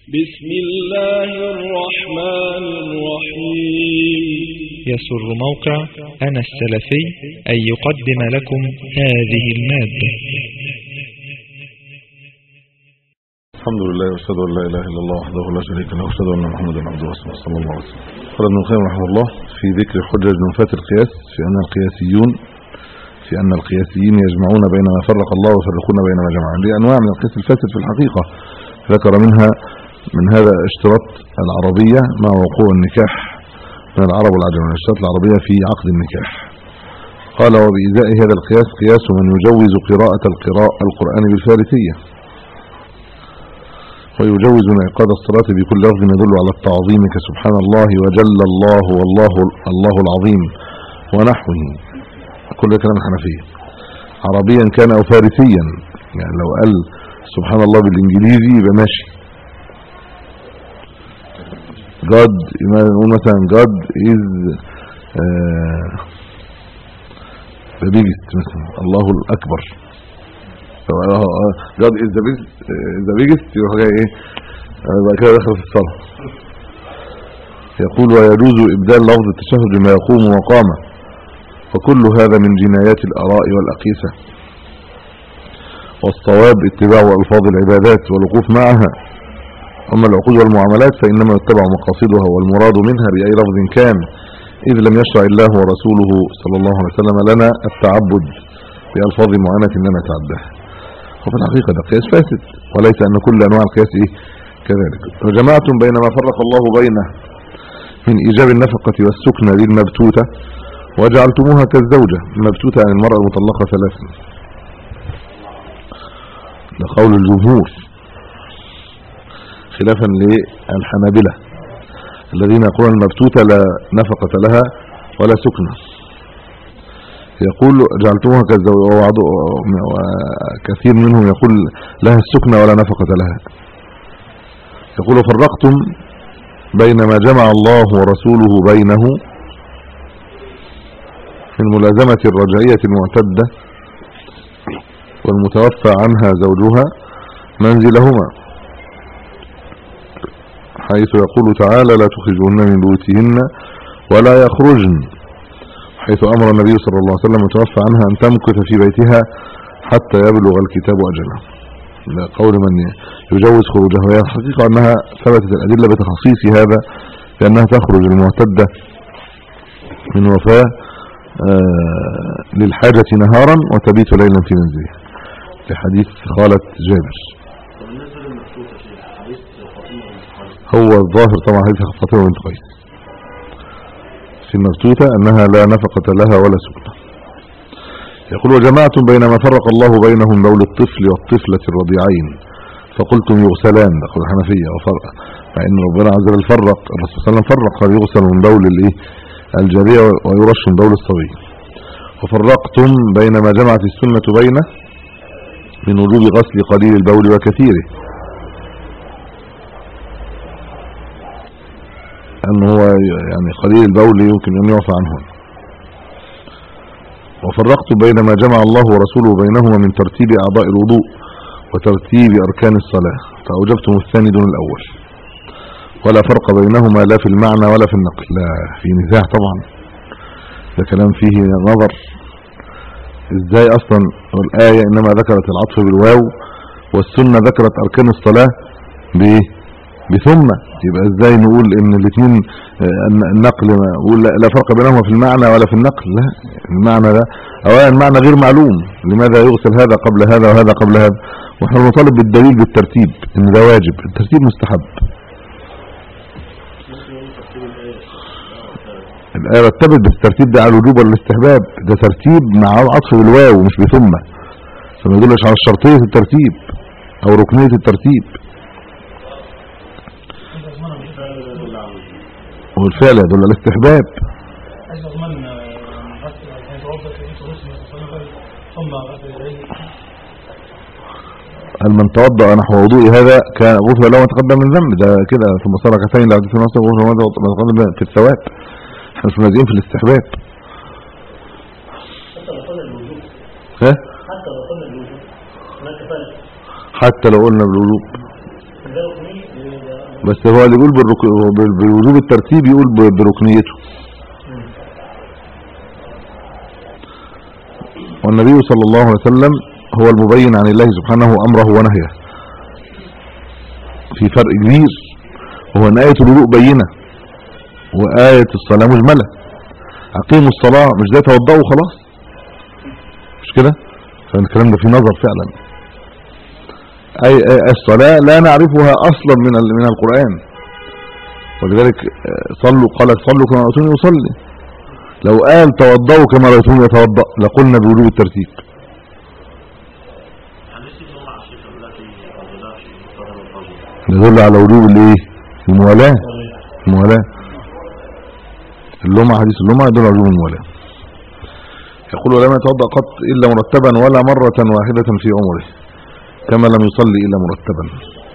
بسم الله الرحمن الرحيم يسر موقع أنا السلفي أن يقدم لكم هذه المادة الحمد لله واشهد ان لا اله الا الله وحده لا شريك له واشهد ان محمدا عبده ورسوله صلى الله عليه وسلم قال ابن القيم رحمه الله في ذكر حجج نفاة القياس في ان القياسيون في ان القياسيين يجمعون بين ما فرق الله ويفرقون بين ما جمع لانواع من القياس الفاسد في الحقيقه ذكر منها من هذا اشتراط العربيه مع وقوع النكاح من العرب والعجم الاشتراط العربيه في عقد النكاح قال وبإزاء هذا القياس قياس من يجوز قراءة القراء القرآن بالفارسية ويجوز انعقاد الصلاة بكل لفظ يدل على التعظيم كسبحان الله وجل الله والله الله العظيم ونحوه كل كلام الحنفية عربيا كان او فارسيا يعني لو قال سبحان الله بالانجليزي يبقى ماشي God نقول مثلا God is uh, the biggest مثلا الله الاكبر God is the biggest the biggest يروح جاي ايه بعد كده دخل في الصلاه يقول ويجوز ابدال لفظ التشهد بما يقوم مقامه وكل هذا من جنايات الاراء والاقيسه والصواب اتباع الفاظ العبادات والوقوف معها اما العقود والمعاملات فانما يتبع مقاصدها والمراد منها باي لفظ كان اذ لم يشرع الله ورسوله صلى الله عليه وسلم لنا التعبد بألفاظ معينة لا نتعداها وفي الحقيقة ده قياس فاسد وليس أن كل أنواع القياس إيه كذلك وجمعتم بين ما فرق الله بينه من إيجاب النفقة والسكنة للمبتوتة وجعلتموها كالزوجة المبتوتة عن المرأة المطلقة ثلاثا ده قول الجمهور خلافا للحنابلة الذين يقولون المبتوتة لا نفقة لها ولا سكنة يقول جعلتموها كالزوجة وكثير منهم يقول لها السكنة ولا نفقة لها يقول فرقتم بين ما جمع الله ورسوله بينه من ملازمة الرجعية المعتدة والمتوفى عنها زوجها منزلهما حيث يقول تعالى لا تخرجون من بيوتهن ولا يخرجن حيث أمر النبي صلى الله عليه وسلم وتوفى عنها أن تمكث في بيتها حتى يبلغ الكتاب أجله قول من يجوز خروجها وهي الحقيقة أنها ثبتت الأدلة بتخصيص هذا لأنها تخرج المعتدة من وفاة للحاجة نهارا وتبيت ليلا في منزلها لحديث خالة جابر هو الظاهر طبعا حديث فاطمة بنت قيس في المبتوتة أنها لا نفقة لها ولا سكنة يقول وجمعتم بين ما فرق الله بينهم بول الطفل والطفلة الرضيعين فقلتم يغسلان قول الحنفية وفرق مع ان ربنا عز وجل فرق الرسول صلى الله عليه وسلم فرق قال يغسل من بول الايه الجارية ويرش من بول الصبي وفرقتم بين ما جمعت السنة بينه من وجوب غسل قليل البول وكثيره أنه هو يعني قليل البول يمكن أن يعفى عنه وفرقت بين ما جمع الله ورسوله بينهما من ترتيب أعضاء الوضوء وترتيب أركان الصلاة فأوجبتم الثاني دون الأول ولا فرق بينهما لا في المعنى ولا في النقل لا في نزاع طبعا ده كلام فيه نظر ازاي اصلا الآية انما ذكرت العطف بالواو والسنة ذكرت اركان الصلاة بايه بثم يبقى ازاي نقول ان الاثنين النقل نقول لا فرق بينهما في المعنى ولا في النقل لا المعنى ده اولا المعنى غير معلوم لماذا يغسل هذا قبل هذا وهذا قبل هذا واحنا بنطالب بالدليل بالترتيب ان ده واجب الترتيب مستحب الآية رتبت بالترتيب ده على الوجوب ولا الاستحباب ده ترتيب مع عطف بالواو مش بثم فما يدلش على الشرطية الترتيب او ركنية الترتيب والفعل يدل على الاستحباب قال من توضأ نحو وضوء هذا كان غفر له ما تقدم من ذنب ده كده ثم صار ركعتين لعبد في نفسه غفر ما تقدم في الثواب احنا مش منازعين في الاستحباب ها حتى لو قلنا بالوجوب هناك فرق حتى لو قلنا بالوجوب ده ركني بس هو اللي يقول بالرك... بال- بالوجوب الترتيب يقول ب- بركنيته والنبي صلى الله عليه وسلم هو المبين عن الله سبحانه أمره ونهيه في فرق كبير وهو أن آية الوضوء بينة وآية الصلاة مجملة أقيموا الصلاة مش ده توضأوا خلاص مش كده فالكلام ده في نظر فعلا أي أي الصلاة لا نعرفها أصلا من ال- من القرآن ولذلك آه، صلوا قال صلوا كما رأيتوني يصلي لو قال توضأوا كما رأيتوني يتوضأ لقلنا بوجوب الترتيب يدل على وجوب الايه الموالاه الموالاه اللمعة حديث اللمعة يدل على وجوب الموالاه يقول ولم يتوضا قط الا مرتبا ولا مرة واحدة في عمره كما لم يصلي الا مرتبا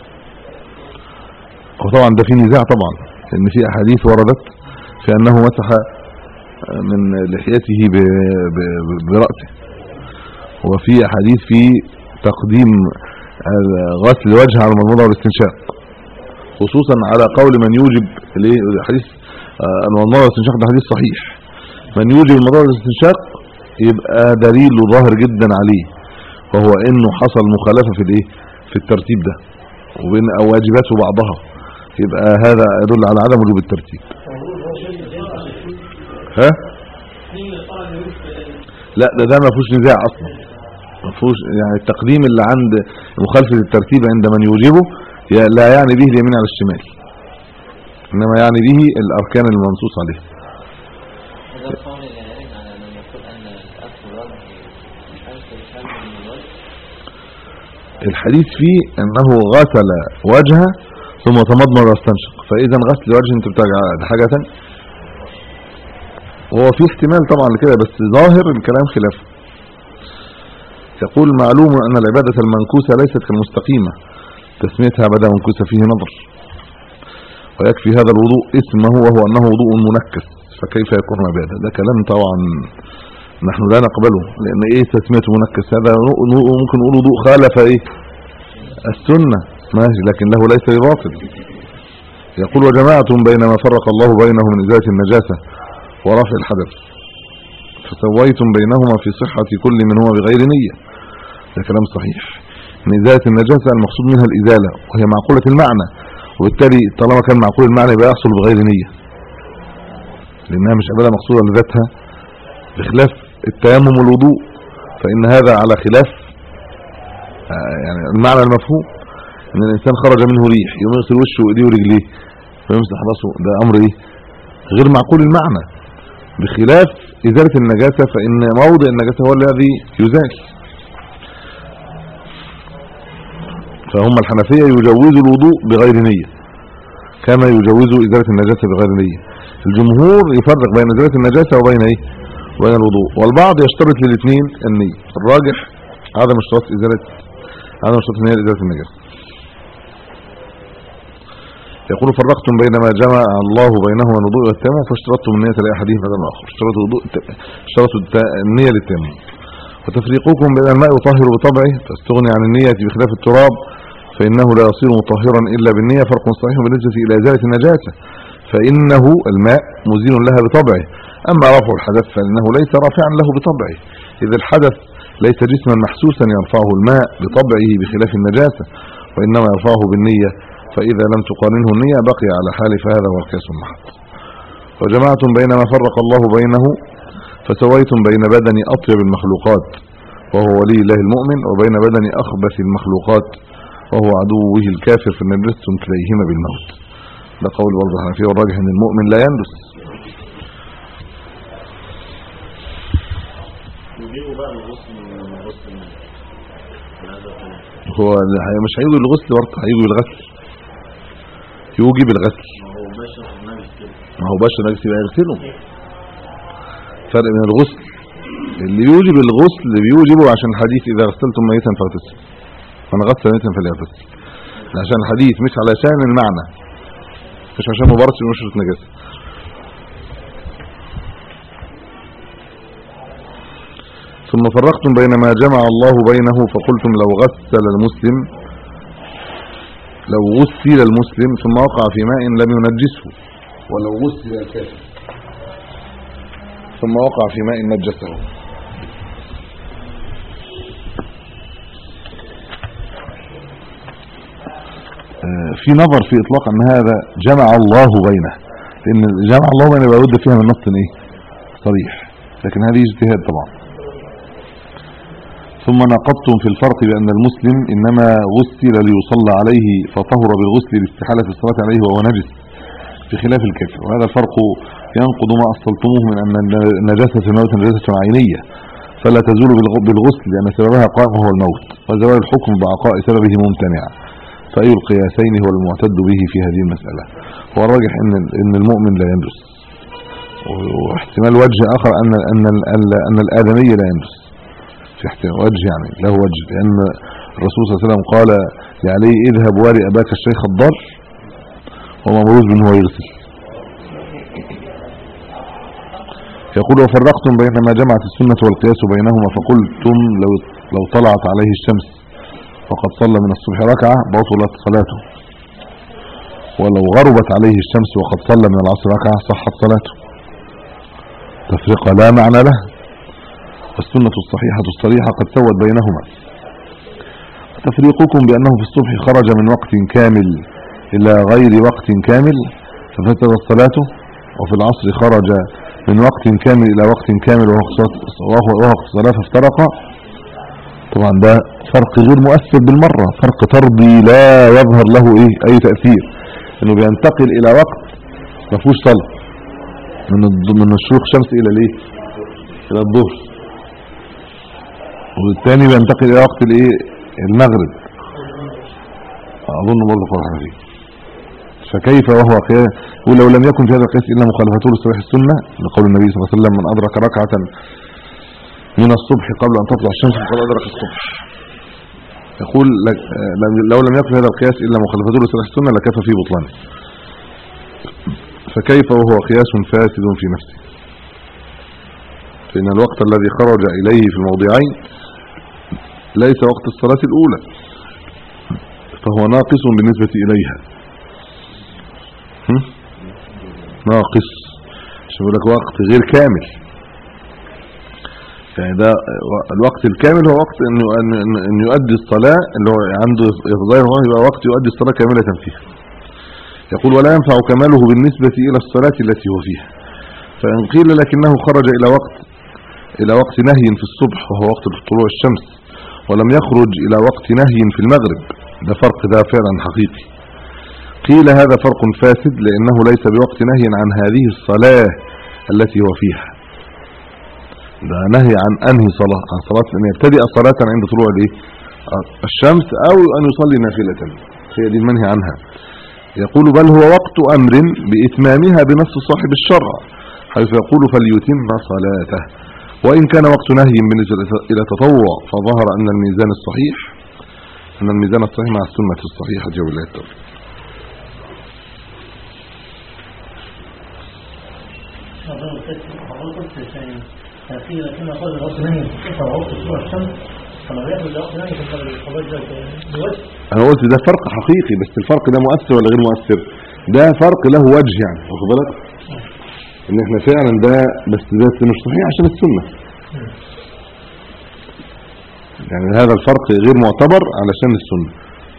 وطبعا ده في نزاع طبعا لان في احاديث وردت في انه مسح من لحيته ب- ب- برأسه وفي احاديث في تقديم غسل الوجه على المضمضه والاستنشاق خصوصا على قول من يوجب ليه حديث آه، المضمضه والاستنشاق ده حديث صحيح من يوجب المضمضه والاستنشاق يبقى دليل ظاهر جدا عليه وهو انه حصل مخالفه في الايه في الترتيب ده وبين واجباته بعضها يبقى هذا يدل على عدم وجوب الترتيب ها لا ده ده ما فيهوش نزاع اصلا ما فيهوش يعني التقديم اللي عند مخالفه الترتيب عند من يوجبه ي- لا يعني به اليمين على الشمال انما يعني به الاركان المنصوص عليها هذا قول العلم على من يقول أن الأصل الوجه الأنف الشم من الوجه الحديث فيه انه غسل وجهه ثم تمضمض واستنشق فاذا غسل الوجه انت بتاع ده حاجه ثانيه وهو في احتمال طبعا لكده بس ظاهر الكلام خلافه يقول معلوم ان العباده المنكوسه ليست كالمستقيمه تسميتها عباده منكوسه فيه نظر ويكفي هذا الوضوء اسمه وهو انه وضوء منكس فكيف يكون عباده ده كلام طبعا نحن لا نقبله لان ايه تسميته منكس هذا نو- نو- ممكن نقول وضوء خالف ايه السنة ماشي لكن له ليس بباطل يقول وجماعة بين ما فرق الله بينه من إزالة النجاسة ورفع الحدث فسويتم بينهما في صحة كل منهما بغير نية ده كلام صحيح ان إزالة النجاسة المقصود منها الإزالة وهي معقولة المعنى وبالتالي طالما كان معقول المعنى يبقى يحصل بغير نية لأنها مش عبادة مقصودة لذاتها بخلاف التيمم والوضوء فإن هذا على خلاف آه، يعني المعنى المفهوم ان الانسان خرج منه ريح يقوم يغسل وشه وايديه ورجليه ويمسح راسه ده امر ايه غير معقول المعنى بخلاف ازاله النجاسه فان موضع النجاسه هو الذي يزال فهم الحنفيه يجوزوا الوضوء بغير نيه كما يجوزوا ازاله النجاسه بغير نيه الجمهور يفرق بين ازاله النجاسه وبين ايه وبين الوضوء والبعض يشترط للاثنين النيه الراجح عدم اشتراط ازاله عدم اشتراط النيه لازاله النجاسه يقول فرقتم بين ما جمع الله بينهما الوضوء والتيمم فاشترطتم النية لأحدهما بدل الآخر اشترطوا الوضوء اشترطوا الت- النية للتيمم وتفريقكم بين الماء يطهر بطبعه فاستغني عن النية بخلاف التراب فإنه لا يصير مطهرا إلا بالنية فرق صحيح بالنسبة إلى إزالة النجاسة فإنه الماء مزيل لها بطبعه أما رفع الحدث فإنه ليس رافعا له بطبعه إذ الحدث ليس جسما محسوسا يرفعه الماء بطبعه بخلاف النجاسة وإنما يرفعه بالنية فإذا لم تقارنه النية بقي على حال فهذا هو القياس المحض وجمعتم بين ما فرق الله بينه فسويتم بين بدن أطيب المخلوقات وهو ولي الله المؤمن وبين بدن أخبث المخلوقات وهو عدوه الكافر فنجستم كليهما بالموت ده قول برضه الحنفية والراجح ان المؤمن لا يندس يجيبوا بقى الغسل من غسل من هذا الكلام هو مش هيجوا الغسل برضه هيجوا بالغسل يوجب الغسل ما هو بشر نجس كده ما هو بشر نجس يبقى يغسله فرق بين الغسل اللي يوجب الغسل بيوجبه عشان الحديث اذا غسلتم ميتا فاغتسل من غسل ميتا فليغتسل ده عشان الحديث مش علشان المعنى مش عشان مباراه نشرة نجاسه ثم فرقتم بين ما جمع الله بينه فقلتم لو غسل المسلم لو غسل المسلم ثم وقع في ماء لم ينجسه ولو غسل الكافر ثم وقع في ماء نجسه آه، في نظر في اطلاق ان هذا جمع الله بينه لان جمع الله بينه يبقى بد فيها من نص ايه صريح لكن هذه اجتهاد طبعا ثم ناقضتم في الفرق بان المسلم انما غسل ليصلى عليه فطهر بالغسل لاستحاله الصلاه عليه وهو نجس بخلاف الكافر وهذا الفرق ينقض ما اصلتموه من ان النجاسه في الموت نجاسه عينيه فلا تزول بالغ- بالغسل لان سببها قائم وهو الموت وزوال الحكم ببقاء سببه ممتنع فأي القياسين هو المعتد به في هذه المسألة هو الراجح ان ان المؤمن لا ينجس واحتمال وجه اخر ان ان ان, أن الادمي لا ينجس في احتمال وجه يعني له وجه لان الرسول صلى الله عليه وسلم قال لعلي اذهب واري اباك الشيخ الضر وما مروز من هو يغسل يقول وفرقتم بين ما جمعت السنة والقياس بينهما فقلتم لو لو طلعت عليه الشمس وقد صلى من الصبح ركعة بطلت صلاته ولو غربت عليه الشمس وقد صلى من العصر ركعة صحت صلاته تفرقة لا معنى له والسنة الصحيحة الصريحة قد سوت بينهما تفريقكم بأنه في الصبح خرج من وقت كامل إلى غير وقت كامل ففسد الصلاة وفي العصر خرج من وقت كامل إلى وقت كامل وهو وهو وقت الصلاة فافترق طبعا ده فرق غير مؤثر بالمرة فرق طردي لا يظهر له ايه اي تأثير انه بينتقل الى وقت ما فيهوش صلاة من الض- من الشروق شمس الى الايه الى الظهر والثاني بينتقل الى وقت الايه المغرب اظن برضه قال حنفي فكيف وهو قياس ولو لم يكن في هذا القياس الا مخالفته لصحيح السنه لقول النبي صلى الله عليه وسلم من ادرك ركعه من الصبح قبل أن تطلع الشمس فقد أدرك الصبح يقول لك- آه، لم- لو لم يكن هذا القياس إلا مخالفته لصلاح السنة لكفى في بطلانه فكيف وهو قياس فاسد في نفسه فإن الوقت الذي خرج إليه في الموضعين ليس وقت الصلاة الأولى فهو ناقص بالنسبة إليها هم؟ ناقص عشان يقول لك وقت غير كامل يعني ده الوقت الكامل هو وقت انه ان إن- ان يؤدي الصلاه اللي هو عنده افضال هو يبقى وقت يؤدي الصلاه كامله فيها يقول ولا ينفع كماله بالنسبه الى الصلاه التي هو فيها فان قيل لكنه خرج الى وقت الى وقت نهي في الصبح وهو وقت طلوع الشمس ولم يخرج الى وقت نهي في المغرب ده فرق ده فعلا حقيقي قيل هذا فرق فاسد لانه ليس بوقت نهي عن هذه الصلاه التي هو فيها ده نهي عن انهي صلاه عن صلاه ان يبتدئ صلاه عند طلوع الايه الشمس او ان يصلي نافله هي دي المنهي عنها يقول بل هو وقت امر باتمامها بنص صاحب الشرع حيث يقول فليتم صلاته وان كان وقت نهي بالنسبه الى تطوع فظهر ان الميزان الصحيح ان الميزان الصحيح مع السنه الصحيحه وبالله التوفيق قيل كما قال الوقت نهي كيف وقت طلوع الشمس فلو يخرج وقت نهي في الخروج بوجه انا قلت ده فرق حقيقي بس الفرق ده مؤثر ولا غير مؤثر ده فرق له وجه يعني واخد بالك ان احنا فعلا ده بس ده مش صحيح عشان السنه يعني هذا الفرق غير معتبر علشان السنه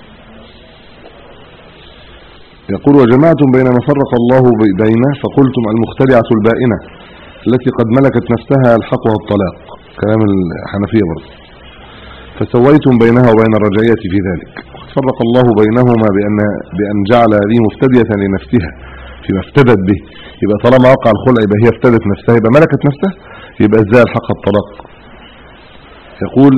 يقول وجمعتم بين ما فرق الله بينه فقلتم المخترعه البائنه التي قد ملكت نفسها يلحقها الطلاق كلام الحنفيه برضه فسويتم بينها وبين الرجعية في ذلك فرق الله بينهما بأن, بأن جعل هذه مفتدية لنفسها فيما افتدت به يبقى طالما وقع الخلع يبقى هي افتدت نفسها يبقى ملكت نفسها يبقى ازاي الحق الطلاق يقول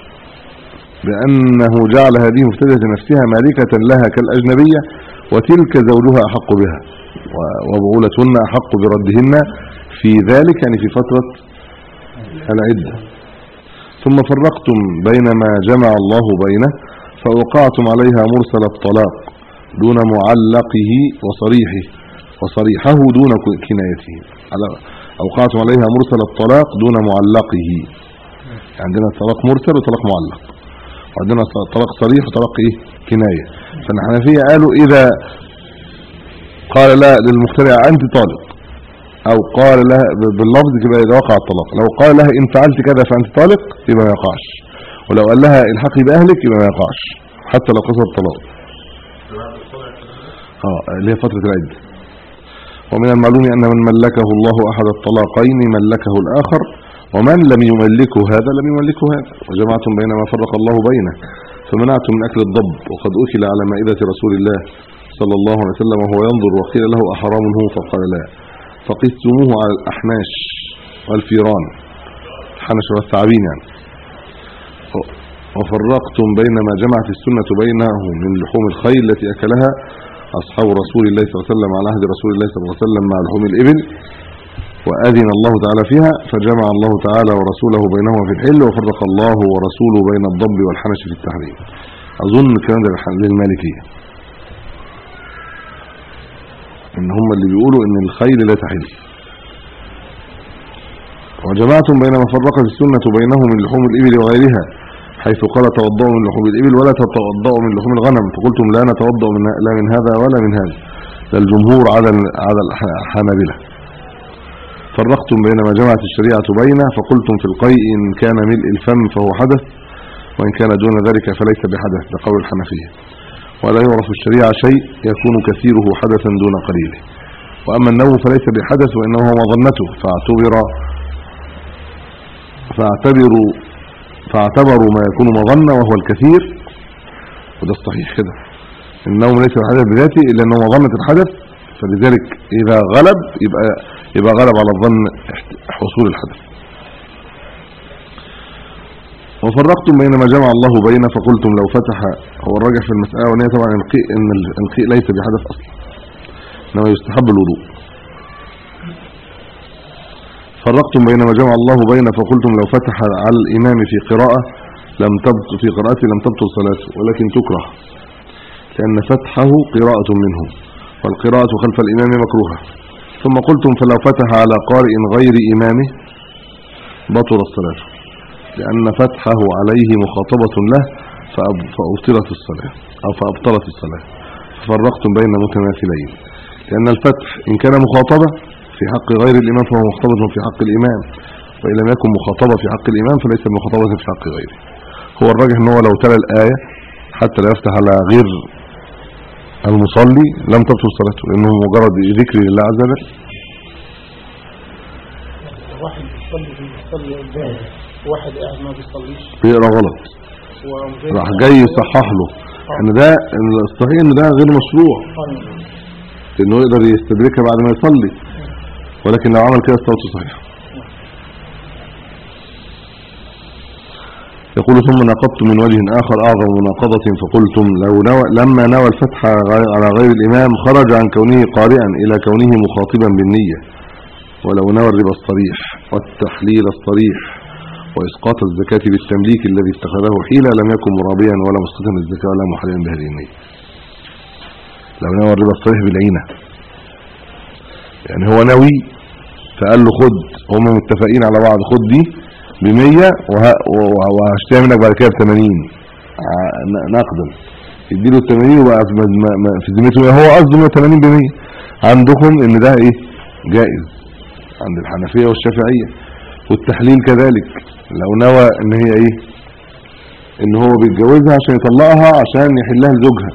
بأنه جعل هذه مفتدية لنفسها مالكة لها كالأجنبية وتلك زوجها أحق بها و- وبعولتهن أحق بردهن في ذلك يعني في فترة العدة ثم فرقتم بين ما جمع الله بينه فأوقعتم عليها مرسل الطلاق دون معلقه وصريحه وصريحه دون كنايته على- أوقعتم عليها مرسل الطلاق دون معلقه عندنا طلاق مرسل وطلاق معلق وعندنا طلاق صريح وطلاق ايه كنايه فالحنفيه قالوا اذا قال لا للمخترع انت طالق او قال لها ب- باللفظ كده اذا وقع الطلاق لو قال لها ان فعلت كذا فانت طالق يبقى ما يقعش ولو قال لها الحقي باهلك يبقى ما يقعش حتى لو قصد الطلاق اه اللي هي فتره العده ومن المعلوم ان من ملكه الله احد الطلاقين ملكه الاخر ومن لم يملكه هذا لم يملكه هذا وجمعتم بين ما فرق الله بينه فمنعتم من اكل الضب وقد اكل على مائده رسول الله صلى الله عليه وسلم وهو ينظر وقيل له احرام هو فقال لا فقستموه على الاحناش والفيران الحنش والثعابين يعني وفرقتم بين ما جمعت السنة بينه من لحوم الخيل التي أكلها أصحاب رسول الله صلى الله عليه وسلم على عهد رسول الله صلى الله عليه وسلم مع لحوم الإبل وأذن الله تعالى فيها فجمع الله تعالى ورسوله بينهما في الحل وفرق الله ورسوله بين الضب والحنش في التحريم أظن الكلام ده للمالكية إن هم اللي بيقولوا إن الخيل لا تحل وجمعتم بين ما فرقت السنة بينه من لحوم الإبل وغيرها حيث قال توضؤوا من لحوم الإبل ولا تتوضؤوا من لحوم الغنم فقلتم لا نتوضأ من لا من هذا ولا من هذا ده الجمهور على على الحنابلة فرقتم بين ما جمعت الشريعة بينه فقلتم في القيء إن كان ملء الفم فهو حدث وإن كان دون ذلك فليس بحدث لقول الحنفية ولا يعرف الشريعة شيء يكون كثيره حدثا دون قليله وأما النوم فليس بحدث وإنه هو مظنته فاعتبر فاعتبروا فاعتبروا ما يكون مظنة وهو الكثير وده الصحيح كده النوم ليس الحدث بذاته إلا أنه مظنة الحدث فلذلك إذا غلب يبقى يبقى غلب على الظن حصول الحدث وفرقتم بين ما جمع الله بينه فقلتم لو فتح هو الراجح في المسألة وان هي طبعا القيء ان القيء ليس بحدث اصلا انما يستحب الوضوء فرقتم بين ما جمع الله بينه فقلتم لو فتح على الامام في قراءة لم تبطل في قراءته لم تبطل صلاته ولكن تكره لان فتحه قراءة منه والقراءة خلف الامام مكروهة ثم قلتم فلو فتح على قارئ غير امامه بطل الصلاة لأن فتحه عليه مخاطبة له فأبطلت الصلاة أو فأبطلت الصلاة ففرقتم بين متماثلين لأن الفتح إن كان مخاطبة في حق غير الإمام فهو مخاطبة في حق الإمام وإن لم يكن مخاطبة في حق الإمام فليس مخاطبة في حق غيره هو الراجح ان هو لو تلا الآية حتى لا يفتح على غير المصلي لم تبطل صلاته لأنه مجرد ذكر لله عز وجل واحد بيصلي بيصلي قدامه واحد قاعد ما بيصليش بيقرا غلط وجاي راح جاي يصحح له ان ده إن الصحيح ان ده غير مشروع انه يقدر يستدركها بعد ما يصلي ولكن لو عمل كده صلاته صحيحه يقول ثم ناقضت من وجه آخر أعظم مناقضة فقلتم لو نوى لما نوى الفتح على غير الإمام خرج عن كونه قارئا إلى كونه مخاطبا بالنية ولو نوى الربا الصريح والتحليل الصريح وإسقاط الزكاة بالتمليك الذي اتخذه حيلة لم يكن مرابيا ولا مسقطا الزكاة ولا محليا بهذه النية لو نوى الربا الصريح بالعينة يعني هو ناوي فقال له خد هم متفقين على بعض خد دي ب 100 وهشتريها منك بعد كده ب 80 نقدا يديله ال 80 وبقى في م- م- في ذمته هو قصده 180 ب 100 عندكم ان ده ايه جائز عند الحنفيه والشافعيه والتحليل كذلك لو نوى ان هي ايه ان هو بيتجوزها عشان يطلقها عشان يحلها لزوجها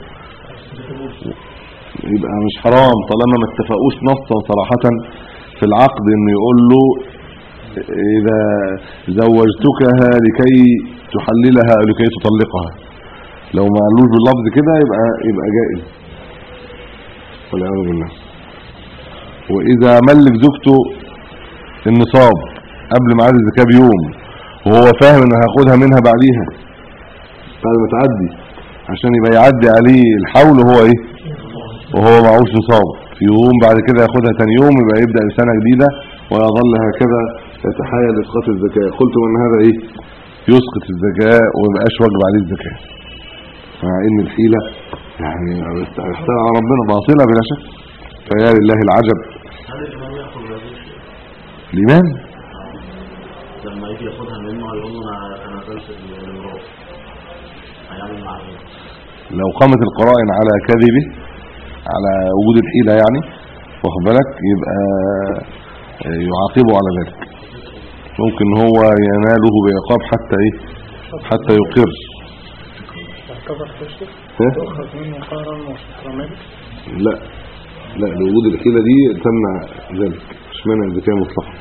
يبقى مش حرام طالما ما اتفقوش نصا صراحة في العقد انه يقول له اذا زوجتكها لكي تحللها او لكي تطلقها لو ما قالوش باللفظ كده يبقى يبقى جائز والعياذ بالله واذا ملك زوجته النصاب قبل ميعاد الزكاه بيوم وهو فاهم انه هياخدها منها بعديها بعد ما تعدي عشان يبقى يعدي عليه الحول وهو ايه وهو معهوش نصاب في يوم بعد كده ياخدها ثاني يوم يبقى يبدا سنه جديده ويظل هكذا يتحايل اسقاط الزكاه قلت ان هذا ايه يسقط الزكاه وما يبقاش واجب عليه الزكاه مع ان الحيله يعني يحتاج على ربنا باطله بلا شك فيا لله العجب هل الإمام يأخذ هذه الشيء؟ الإيمان لما يجي ياخدها منه هيقول له أنا أنا نزلت الميراث هيعمل معاه ايه؟ لو قامت القرائن على كذبه على وجود الحيلة يعني واخد بالك يبقى يعاقبه على ذلك ممكن هو يناله بعقاب حتى ايه حتى يقر يعتبر تشرك ها؟ يؤخذ منه قهرا وشكرا لا لا لوجود الحيلة دي تمنع ذلك مش مانع اذا كان مطلقا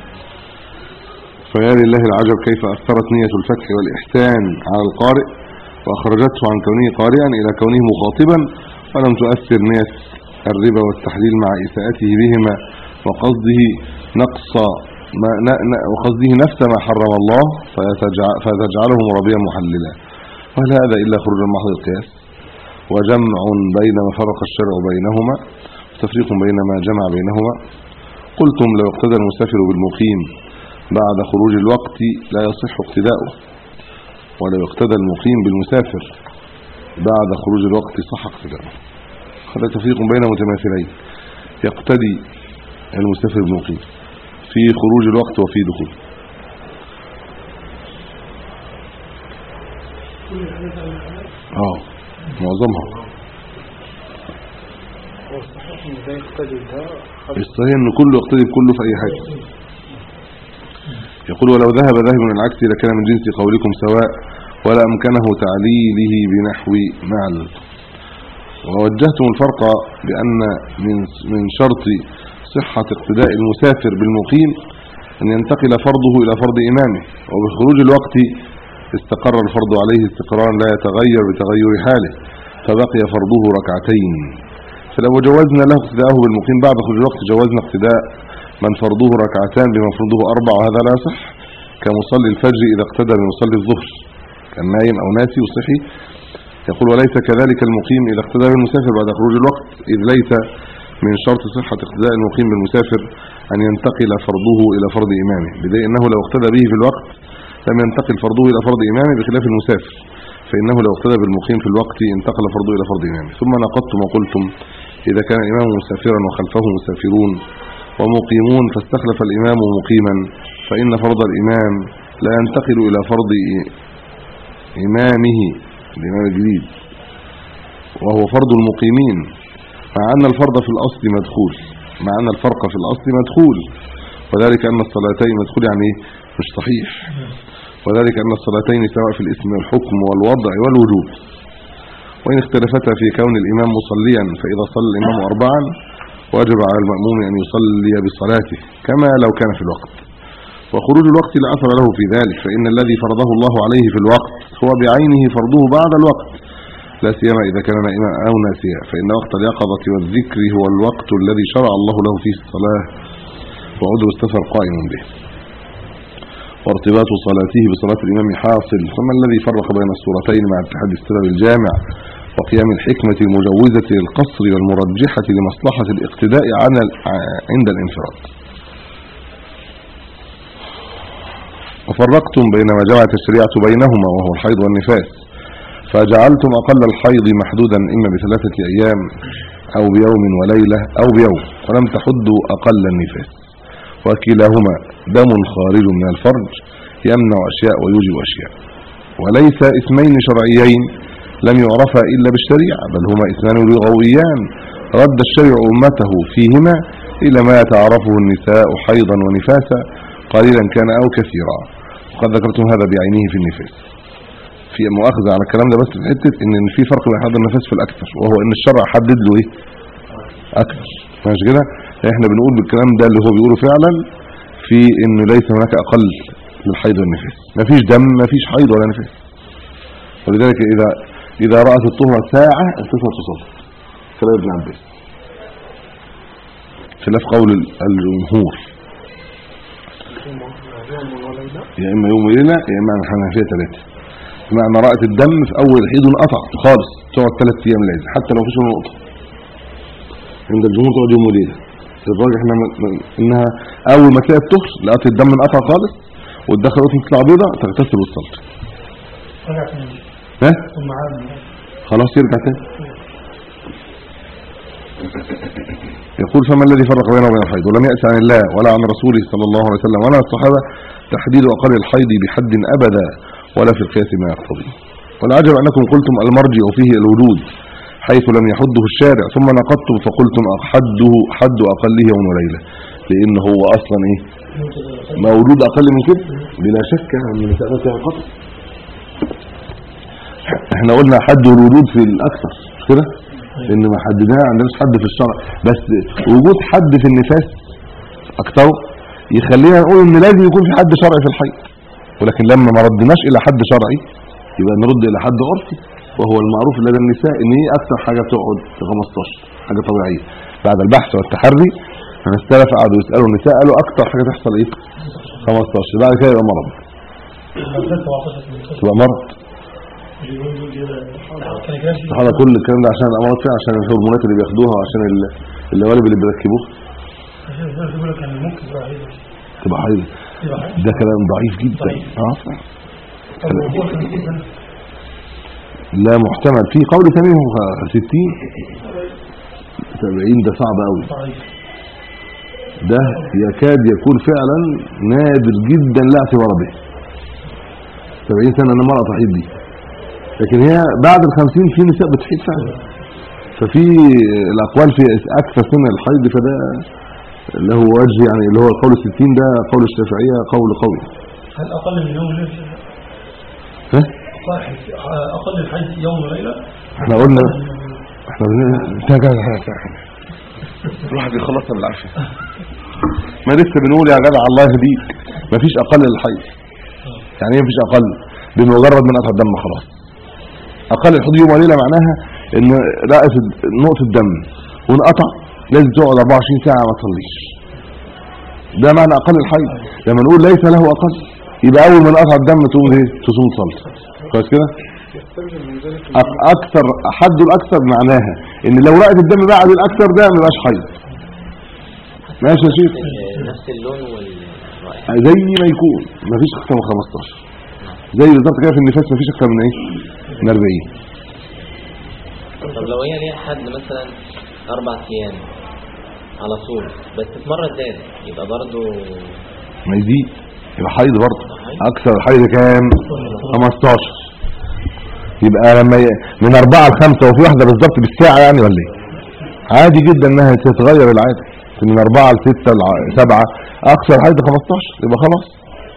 فيا لله العجب كيف أثرت نية الفتح والإحسان على القارئ وأخرجته عن كونه قارئا إلى كونه مخاطبا ولم تؤثر نية الربا والتحليل مع إساءته بهما وقصده نقص ما ن ن وقصده نفس ما حرم الله فيتجع- فتجعله مربيا محللا وهل هذا إلا خروج محض القياس وجمع بين ما فرق الشرع بينهما وتفريق بين ما جمع بينهما قلتم لو اقتدى المسافر بالمقيم بعد خروج الوقت لا يصح اقتداؤه ولو اقتدى المقيم بالمسافر بعد خروج الوقت صح اقتداؤه هذا تفريق بين متماثلين يقتدي المسافر بالمقيم في خروج الوقت وفي دخول اه معظمها هو الصحيح ان ده يقتدي ده الصحيح ان كله يقتدي بكله في اي حاجه يقول ولو ذهب ذاهب من العكس لكان من جنس قولكم سواء ولا امكنه تعليله بنحو معل ووجهتم الفرق بان من من شرط صحه اقتداء المسافر بالمقيم ان ينتقل فرضه الى فرض امامه وبخروج الوقت استقر الفرض عليه استقرارا لا يتغير بتغير حاله فبقي فرضه ركعتين فلو جوزنا له اقتداءه بالمقيم بعد خروج الوقت جوزنا اقتداء من فرضه ركعتان بمن فرضه أربع وهذا لا يصح كمصلي الفجر إذا اقتدى بمصلي الظهر كان نايم أو ناسي وصحي يقول وليس كذلك المقيم إذا اقتدى بالمسافر بعد خروج الوقت إذ ليس من شرط صحة اقتداء المقيم بالمسافر أن ينتقل فرضه إلى فرض إمامه بدليل أنه لو اقتدى به في الوقت لم ينتقل فرضه إلى فرض إمامه بخلاف المسافر فإنه لو اقتدى بالمقيم في الوقت انتقل فرضه إلى فرض إمامه ثم نقضتم وقلتم إذا كان الإمام مسافرا وخلفه مسافرون ومقيمون فاستخلف الإمام مقيما فإن فرض الإمام لا ينتقل إلى فرض إمامه الإمام الجديد وهو فرض المقيمين مع أن الفرض في الأصل مدخول مع أن الفرق في الأصل مدخول وذلك أن الصلاتين مدخول يعني إيه؟ مش صحيح وذلك أن الصلاتين سواء في الاسم والحكم والوضع والوجوب وإن اختلفتا في كون الإمام مصليا فإذا صلى الإمام أربعا واجب على المأموم أن يصلي بصلاته كما لو كان في الوقت وخروج الوقت لا أثر له في ذلك فإن الذي فرضه الله عليه في الوقت هو بعينه فرضه بعد الوقت لا سيما إذا كان نائما أو ناسيا فإن وقت اليقظة والذكر هو الوقت الذي شرع الله له فيه الصلاة وعذر السفر قائم به وارتباط صلاته بصلاة الإمام حاصل فما الذي فرق بين الصورتين مع اتحاد السبب الجامع وقيام الحكمة المجوزة للقصر والمرجحة لمصلحة الاقتداء عند الانفراد وفرقتم بين ما جمعت الشريعة بينهما وهو الحيض والنفاس فجعلتم أقل الحيض محدودا إما بثلاثة أيام أو بيوم وليلة أو بيوم ولم تحدوا أقل النفاس وكلاهما دم خارج من الفرج يمنع أشياء ويوجب أشياء وليس اسمين شرعيين لم يعرفا إلا بالشريعة بل هما اسمان لغويان رد الشرع أمته فيهما إلى ما يتعرفه النساء حيضا ونفاسا قليلا كان أو كثيرا وقد ذكرتم هذا بعينه في النفاس في مؤاخذة على الكلام ده بس في حتة ان في فرق بين حد النفاس في الأكثر وهو ان الشرع حدد له ايه أكثر ماشي كده احنا بنقول بالكلام ده اللي هو بيقوله فعلا في انه ليس هناك أقل للحيض والنفاس مفيش دم مفيش حيض ولا نفاس ولذلك إذا إذا رأت الطهرة ساعة اغتسلت تصلي كلام ابن عباس خلاف قول الجمهور يا إما يوم وليلة يا إما عن الحنفية ثلاثة بمعنى رأت الدم في أول الحيض انقطع خالص تقعد ثلاث أيام لازم حتى لو فيش نقطة عند الجمهور تقعد يوم وليلة الراجح احنا انها اول ما تلاقي الطهر لقيت الدم انقطع خالص وتدخل وقت تطلع بيضة تغتسل وتصلي ها ثم عاد خلاص يرجع تاني يقول فما الذي فرق بينه وبين الحيض ولم يأس عن الله ولا عن رسوله صلى الله عليه وسلم ولا عن الصحابة تحديد أقل الحيض بحد أبدا ولا في القياس ما يقتضي والعجب أنكم قلتم المرجع فيه الوجود حيث لم يحده الشارع ثم نقضتم فقلتم حده حد أقله يوم وليلة لأن هو أصلا إيه موجود أقل من كده بلا شك أن المسألة فيها قطع احنا قلنا حد الوجود في الأكثر مش كده لأن ما حددناه عندناش حد في الشرع بس وجود حد في النفاس أكثر يخلينا نقول إن لازم يكون في حد شرعي في الحي ولكن لما ما ردناش إلى حد شرعي يبقى نرد إلى حد عرفي وهو المعروف لدى النساء ان هي اكثر حاجه تقعد في 15 حاجه طبيعيه بعد البحث والتحري فالسلف قعدوا يسالوا النساء قالوا اكثر حاجه تحصل ايه 15 بعد كده يبقى مرض تبقى مرض هذا كل الكلام ده عشان الامراض فيها عشان الهرمونات اللي بياخدوها وعشان ال- اللوالب اللي بيركبوها تبقى حيض ده كلام ضعيف جدا ضعيف. اه لا محتمل في قول ثاني هو 60 70 ده صعب قوي ده يكاد يكون فعلا نادر جدا لا اعتبار به 70 سنه انا مرأة تحيض دي لكن هي بعد ال 50 في نساء بتحيض فعلا ففي الاقوال في اكثر سن الحيض فده له وجه يعني اللي هو القول 60 ده قول الشافعيه قول قوي هل أقل من يوم وليلة؟ ها أقل الحج يوم وليلة؟ احنا قلنا احنا بنقول الواحد يخلصنا بالعافيه ما لسه بنقول يا جدع الله يهديك مفيش اقل للحي يعني ايه مفيش اقل بمجرد من قطع الدم خلاص اقل الحدود يوم وليله معناها ان رأت نقطه الدم وانقطع لازم تقعد 24 ساعه ما تصليش ده معنى اقل الحي لما نقول ليس له اقل يبقى اول ما انقطع الدم تقوم ايه تصوم تصلي كويس كده أك- اكثر حد الاكثر معناها ان لو رأت الدم بعد الاكثر ده ما يبقاش حيض ماشي يا شيخ نفس اللون والرائحة زي ما يكون مفيش اكثر من 15 زي بالظبط كده في النفاس مفيش اكثر من ايه من 40 طب لو هي ليها حد مثلا أربع أيام على طول بس في مرة زاد يبقى برضو ما يزيد يبقى حيض برضه اكثر الحيض كام 15 يبقى لما ي... من 4 ل 5 وفي واحده بالظبط بالساعه يعني ولا ايه عادي جدا انها تتغير العاده من 4 ل 6 ل 7 اكثر حيض 15 يبقى خلاص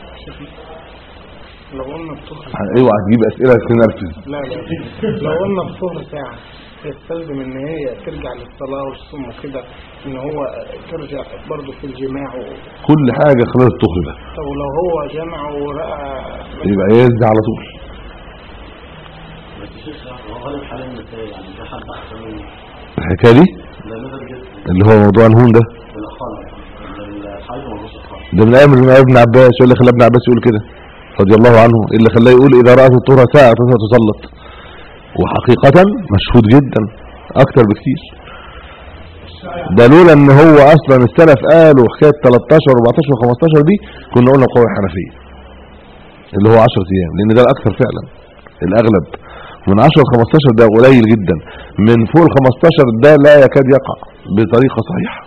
لو قلنا الطهر اوعى تجيب اسئله تنرفز لا لا لو قلنا الطهر ساعة يستلزم ان هي ترجع للصلاة والصوم وكده ان هو ترجع برضه في الجماع و... كل حاجه خلال الطهر ده طب لو هو جمع ورأى يبقى يزد على طول بس شيخ هو غالب حال النساء يعني في حد احسن منه الحكايه دي لا نزل جدا اللي هو موضوع الهون ده بالاقل الحيض ملوش اقل ده من ايام من ابن عباس يقول اللي خلى ابن عباس يقول كده رضي الله عنه اللي خلاه يقول اذا رأت الطهر ساعة تسلط وحقيقة مشهود جدا اكتر بكتير ده لولا ان هو اصلا السلف قالوا حكايه 13 14 و15 دي كنا قلنا قول الحنفيه اللي هو 10 ايام لان ده الاكثر فعلا الاغلب من 10 ل 15 ده قليل جدا من فوق ال 15 ده لا يكاد يقع بطريقه صحيحه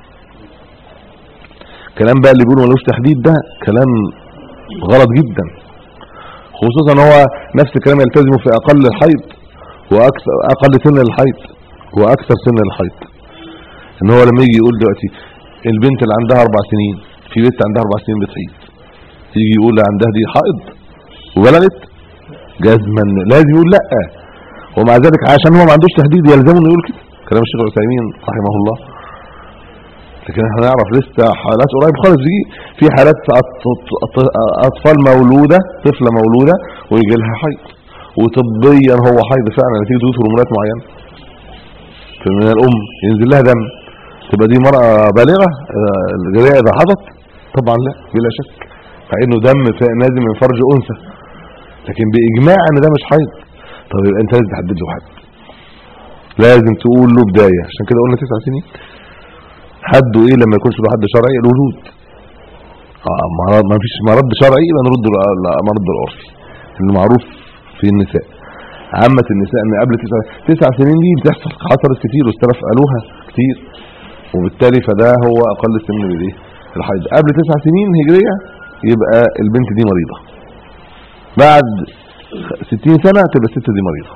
كلام بقى اللي بيقولوا ملوش تحديد ده كلام غلط جدا خصوصا هو نفس الكلام يلتزم في اقل الحيض واكثر اقل سن الحيض واكثر سن الحيض ان هو لما يجي يقول دلوقتي البنت اللي عندها اربع سنين في بنت عندها اربع سنين بتحيض يجي يقول عندها دي حائض وبلغت جزما لازم يقول لا ومع ذلك عشان هو ما عندوش تحديد يلزمه انه يقول كده كلام الشيخ العثيمين رحمه الله لكن احنا نعرف لسه حالات قريب خالص دي في حالات أط- أط- اطفال مولوده طفله مولوده ويجي لها حيض وطبيا هو حيض فعلا نتيجه وجود هرمونات معينه من الام ينزل لها دم تبقى دي مرأة بالغة آه، الجريئة إذا حضت طبعا لا بلا شك مع انه دم ف- نازل من فرج انثى لكن باجماع ان ده مش حيض طب يبقى انت لازم تحدد له حد لازم تقول له بداية عشان كده قلنا تسع سنين حده ايه لما يكونش له حد شرعي الوجود اه مرض ما فيش مرض شرعي يبقى نرد المرض العرفي اللي معروف في النساء عامة النساء ان قبل تسع تسع سنين دي بتحصل حصلت كتير والسلف قالوها كتير وبالتالي فده هو اقل سن للايه الحيض قبل تسع سنين هجرية يبقى البنت دي مريضة بعد 60 سنة تبقى الست دي مريضة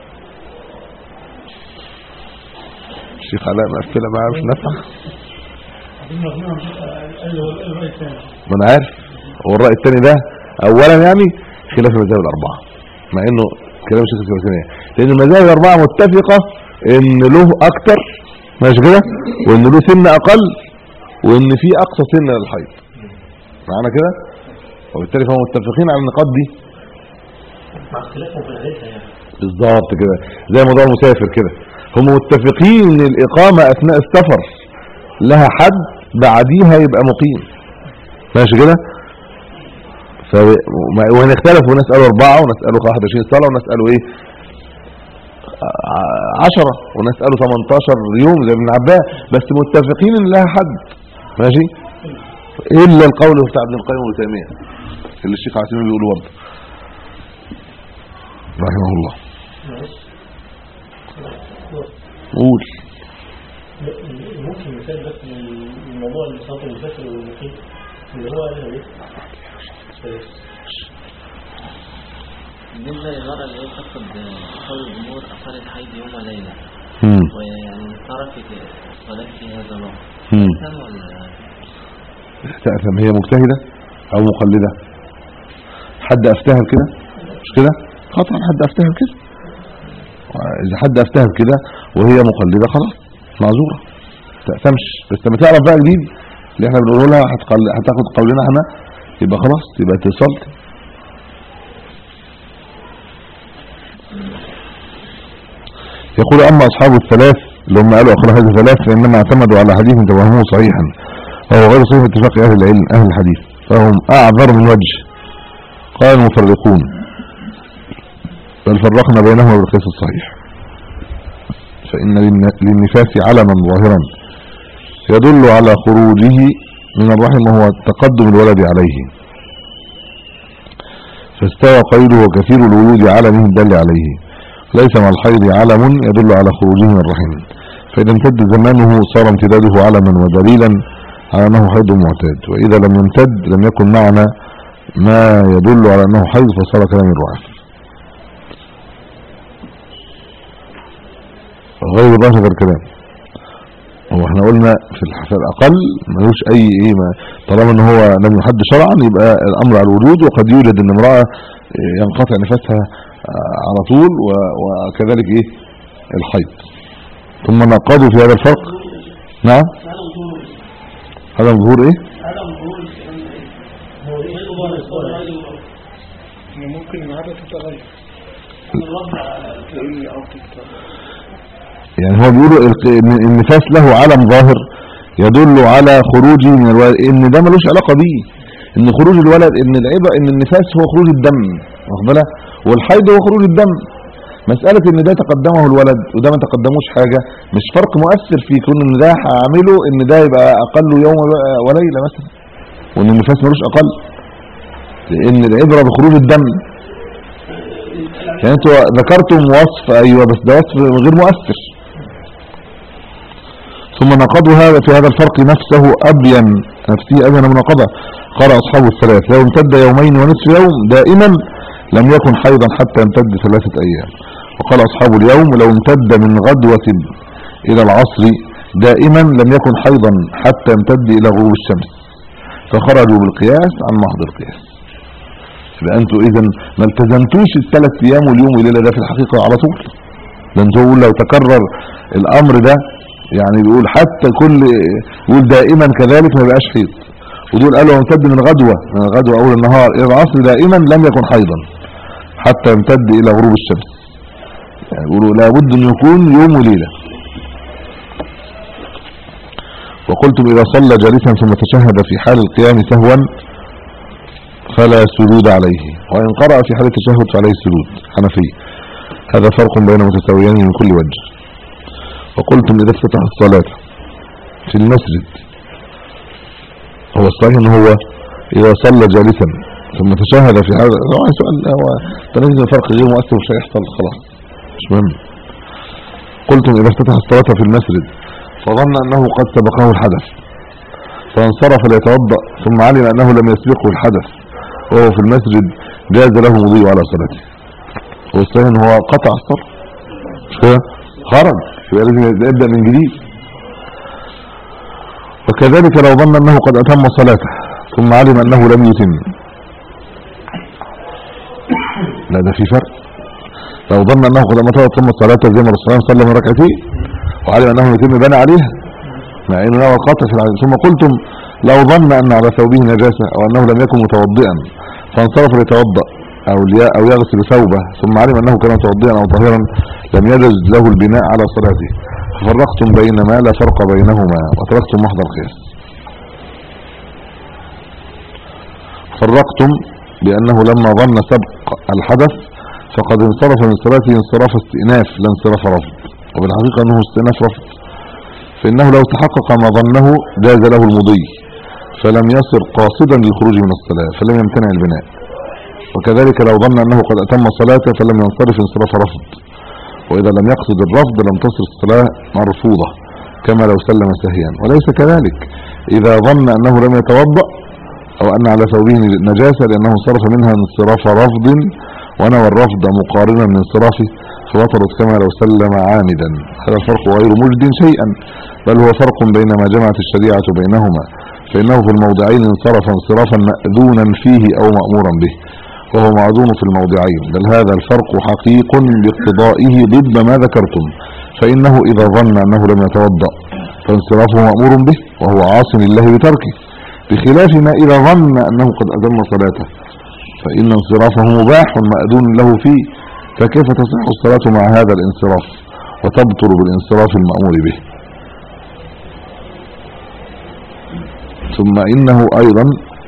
الشيخ علاء مقفلة معاه مش نافعة عايزين نقنعهم قال له الرأي الثاني ما انا عارف هو الرأي الثاني ده اولا يعني خلاف المذاهب الاربعة مع انه كلام الشيخ السبكانية لان المذاهب الاربعة متفقة ان له اكتر ماشي كده وان له سن اقل وان في اقصى سن للحيض معانا كده وبالتالي فهم متفقين على النقاط دي مع اختلافهم في العدة يعني بالظبط كده زي موضوع المسافر كده هم متفقين ان الاقامه اثناء السفر لها حد بعديها يبقى مقيم ماشي كده ف وهنا اختلفوا وناس قالوا اربعه وناس قالوا 21 صلاه وناس قالوا ايه 10 وناس قالوا 18 يوم زي ابن عباس بس متفقين ان لها حد ماشي الا القول بتاع ابن القيم وابن تيميه اللي الشيخ عثمان بيقوله برضه رحمه الله قول ممكن مثال بس من الموضوع اللي صوت المسافر والمقيم اللي هو قال ايه بالنسبة للمرأة اللي هي تفقد قول الجمهور أثار الحيض يوم وليلة مم. ويعني تركت الصلاة في هذا الوقت مم. تم ولا تأثم هي مجتهدة او مقلدة حد افتها بكده مش كده قطعا حد افتها بكده اذا حد افتها بكده وهي مقلدة خلاص معذورة تأثمش بس لما تعرف بقى جديد اللي احنا بنقوله لها هتقل- هتاخد قولنا احنا يبقى خلاص يبقى اتصلت يقول اما اصحاب الثلاث اللي هم قالوا اخر هذه الثلاث فانما اعتمدوا على حديث توهموه صحيحا وهو غير صحيح اتفاق اهل العلم اهل الحديث فهم اعذر من وجه قال المفرقون بل فرقنا بينهما بالقياس الصحيح فان للن- للنفاس علما ظاهرا يدل على خروجه من الرحم وهو تقدم الولد عليه فاستوى قيده وكثير الولود علمه الدل عليه ليس مع الحيض علم يدل على خروجه من الرحم فإذا امتد زمانه صار امتداده علما ودليلا على أنه حيض معتاد وإذا لم يمتد لم يكن معنا ما يدل على أنه حيض فصار كلام الرعاف غير ظاهر هذا الكلام هو احنا قلنا في الح- في الاقل ملوش اي ايه ما طالما ان هو لم يحد شرعا يبقى الامر على الوجود وقد يوجد ان امراه اه، ينقطع نفسها اه، على طول و- وكذلك ايه الحيض ثم نقضوا في هذا الفرق نعم هذا ظهور ايه إن ممكن العادة تتغير تقل أو تتغير يعني هو بيقولوا الق- إن النفاس له علم ظاهر يدل على خروجه من الولد ان ده ملوش علاقه بيه ان خروج الولد ان العبء ان النفاس هو خروج الدم واخد بالك والحيض هو خروج الدم مساله ان ده تقدمه الولد وده ما تقدموش حاجه مش فرق مؤثر في كون ان ده هعمله ان ده يبقى اقل يوم وليله مثلا وان النفاس ملوش اقل لان العبره بخروج الدم يعني انتوا ذكرتم وصف ايوه بس ده وصف غير مؤثر ثم نقضوا هذا في هذا الفرق نفسه أبين نفسه أبين مناقضة قال أصحاب الثلاث لو امتد يومين ونصف يوم دائما لم يكن حيضا حتى يمتد ثلاثة أيام وقال أصحاب اليوم لو امتد من غدوة إلى العصر دائما لم يكن حيضا حتى يمتد إلى غروب الشمس فخرجوا بالقياس عن محض القياس يبقى انتوا اذا ما التزمتوش الثلاث ايام واليوم والليله ده في الحقيقه على طول ده انتوا بيقول لو تكرر الامر ده يعني بيقول حتى كل يقول دائما كذلك ما بقاش حيض ودول قالوا يمتد من غدوه من غدوه اول النهار الى العصر دائما لم يكن حيضا حتى يمتد الى غروب الشمس يعني بيقولوا لابد ان يكون يوم وليله وقلتم اذا صلى جالسا ثم تشهد في حال القيام سهوا فلا سجود عليه وإن قرأ في حال التشهد فعليه السجود حنفي هذا فرق بين متساويين من كل وجه وقلتم إذا افتتح الصلاة في المسجد هو الصحيح ان هو إذا صلى جالسا ثم تشهد في هذا هو سؤال هو تنزل الفرق غير مؤثر مش هيحصل خلاص مش مهم قلتم إذا افتتح الصلاة في المسجد فظن أنه قد سبقه الحدث فانصرف ليتوضأ ثم علم أنه لم يسبقه الحدث وهو في المسجد جاز له مضي على صلاته هو الصحيح ان هو قطع الصرف مش كده خرج يبقى لازم يبدا من جديد وكذلك لو ظن انه قد اتم صلاته ثم علم انه لم يتم لا ده في فرق لو ظن انه قد اتم صلاته زي ما الرسول صلى الله عليه وسلم ركعتين وعلم انه يتم بنى عليها مع انه نوى القطع في العين ثم قلتم لو ظن ان على ثوبه نجاسه او انه لم يكن متوضئا فانصرف ليتوضا او لي- او يغسل ثوبه ثم علم انه كان متوضئا او طاهرا لم يجز له البناء على صلاته ففرقتم بين ما لا فرق بينهما وتركتم محض القياس فرقتم بانه لما ظن سبق الحدث فقد انصرف من صلاته انصراف استئناف لا انصراف رفض وبالحقيقه انه استئناف رفض فانه لو تحقق ما ظنه جاز له المضي فلم يصر قاصدا للخروج من الصلاه فلم يمتنع البناء وكذلك لو ظن انه قد اتم صلاته فلم ينصرف انصراف رفض واذا لم يقصد الرفض لم تصر الصلاه مرفوضه كما لو سلم سهيا وليس كذلك اذا ظن انه لم يتوضا او ان على ثوبه نجاسه لانه صرف منها انصراف رفض ونوى الرفض مقارنا من انصرافه فبطلت كما لو سلم عامدا هذا الفرق غير مجد شيئا بل هو فرق بين ما جمعت الشريعه بينهما فانه في الموضعين انصرف انصرافا ماذونا فيه او مامورا به وهو معدوم في الموضعين بل هذا الفرق حقيق باقتضائه ضد ما ذكرتم فإنه إذا ظن أنه لم يتوضأ فانصرافه مأمور به وهو عاص لله بتركه بخلاف ما إذا ظن أنه قد أتم صلاته فإن انصرافه مباح مأذون له فيه فكيف تصح الصلاة مع هذا الانصراف وتبطل بالانصراف المأمور به ثم إنه أيضا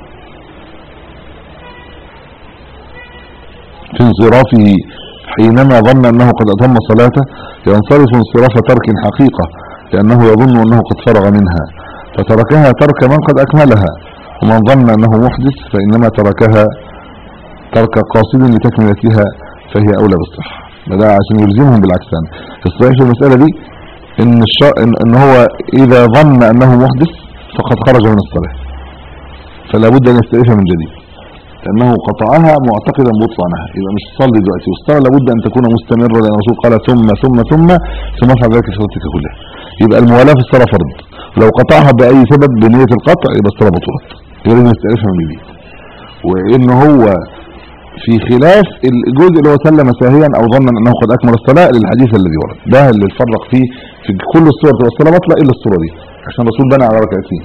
في انصرافه حينما ظن أنه قد أتم صلاته ينصرف انصراف ترك حقيقة لأنه يظن أنه قد فرغ منها فتركها ترك من قد أكملها ومن ظن أنه محدث فإنما تركها ترك قاصد لتكملتها فهي أولى بالصحة ده عشان يلزمهم بالعكسان الصحيح في المسألة دي إن, الش... إن, إن هو إذا ظن أنه محدث فقد خرج من الصلاة فلا بد أن يستئفها من جديد لأنه قطعها معتقدا بطلانها يبقى مش تصلي دلوقتي والصلاة لابد أن تكون مستمرة لأن الرسول قال ثم ثم ثم ثم افعل ذلك في صلاتك كلها يبقى الموالاة في الصلاة فرض لو قطعها بأي سبب بنية القطع يبقى الصلاة بطلت يبقى لازم يستألفها من جديد وإن هو في خلاف الجزء اللي هو سلم ساهيا أو ظنا أنه قد أكمل الصلاة للحديث الذي ورد ده اللي الفرق فيه في كل الصور تبقى الصلاة بطلة إلا الصورة دي عشان الرسول بنى على ركعتين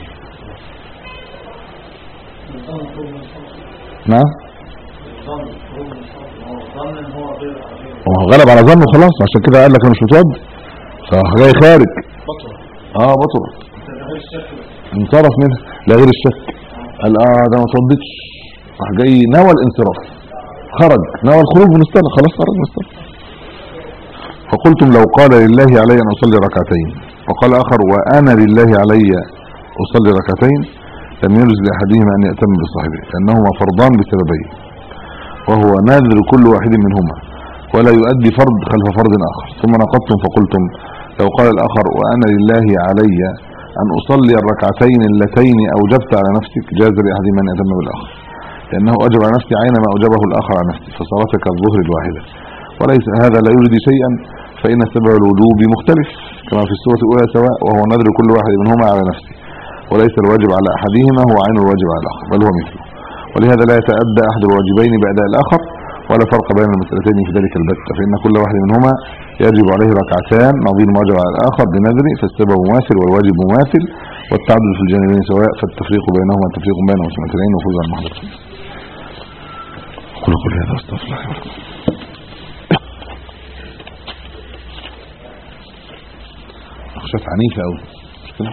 نعم هو غلب على ظنه خلاص عشان كده قال لك انا مش متوضي فراح جاي خارج اه بطل انصرف منها لا غير الشك قال اه ده ما اتوضيتش راح جاي نوى الانصراف خرج نوى الخروج من الصلاه خلاص خرج من الصلاه فقلتم لو قال لله علي ان اصلي ركعتين وقال اخر وانا لله علي اصلي ركعتين لم يجوز لاحدهما ان ياتم بصاحبه لانهما فرضان بسببين وهو ناذر كل واحد منهما ولا يؤدي فرض خلف فرض آخر ثم نقضتم فقلتم لو قال الآخر وأنا لله علي أن أصلي الركعتين اللتين أوجبت على نفسك جاز لأحدهما أن يتم بالآخر لأنه أوجب على نفسي عين ما أوجبه الآخر على نفسه فصلاتك الظهر الواحدة وليس هذا لا يجدي شيئا فإن سبب الوجوب مختلف كما في السورة الأولى سواء وهو نذر كل واحد منهما على نفسه وليس الواجب على أحدهما هو عين الواجب على الآخر بل هو مثله ولهذا لا يتأدى أحد الواجبين بأداء الآخر ولا فرق بين المسألتين في ذلك البتة فإن كل واحد منهما يجب عليه ركعتان نظير ما وجب على الآخر بنذر فالسبب مماثل والواجب مماثل والتعدد في الجانبين سواء فالتفريق بينهما تفريق بين مسألتين وفوز على المحضر قل قل هذا استغفر الله ولكم أخشات عنيفة أوي مش كده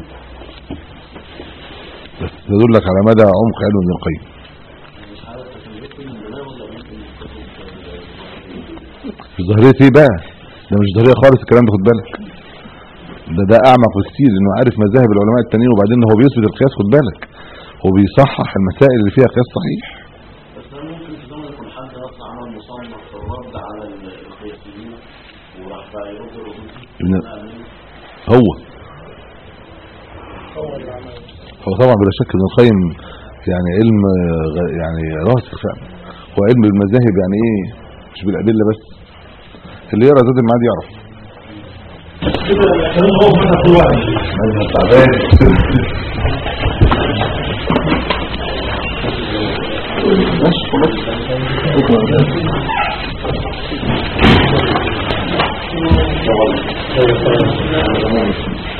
بس تدلك على مدى عمق علم ابن القيم في ظاهرية ايه بقى ده مش ظاهرية خالص الكلام ده خد بالك ده ده اعمق بكتير انه عارف مذاهب العلماء التانيين وبعدين هو بيثبت القياس خد بالك هو بيصحح المسائل اللي فيها قياس صحيح بس ده ممكن في زمن يكون حد اصلا عمل مصنف في الرد على القياسيين وراح بقى يرد الردود ابن هو هو طبعا بلا شك ابن القيم يعني علم غ- يعني راسخ فعلا هو علم المذاهب يعني ايه مش بالادله بس اللي يقرا زاد المعاد يعرف مذهب تعبان ماشي خلاص شكرا